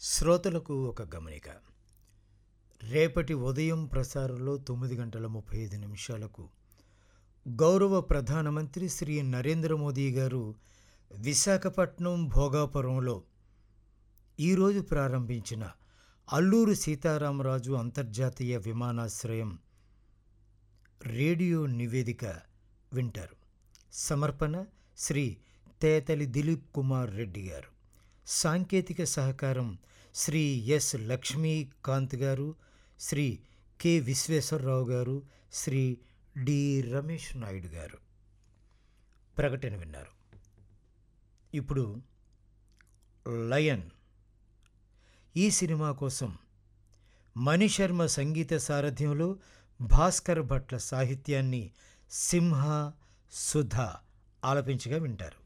శ్రోతలకు ఒక గమనిక రేపటి ఉదయం ప్రసారంలో తొమ్మిది గంటల ముప్పై ఐదు నిమిషాలకు గౌరవ ప్రధానమంత్రి శ్రీ నరేంద్ర మోదీ గారు విశాఖపట్నం భోగాపురంలో ఈరోజు ప్రారంభించిన అల్లూరు సీతారామరాజు అంతర్జాతీయ విమానాశ్రయం రేడియో నివేదిక వింటారు సమర్పణ శ్రీ తేతలి దిలీప్ కుమార్ రెడ్డి గారు సాంకేతిక సహకారం శ్రీ ఎస్ లక్ష్మీకాంత్ గారు శ్రీ కె విశ్వేశ్వరరావు గారు శ్రీ డి రమేష్ నాయుడు గారు ప్రకటన విన్నారు ఇప్పుడు లయన్ ఈ సినిమా కోసం మణిశర్మ సంగీత సారథ్యంలో భాస్కర్ భట్ల సాహిత్యాన్ని సింహ సుధ ఆలపించగా వింటారు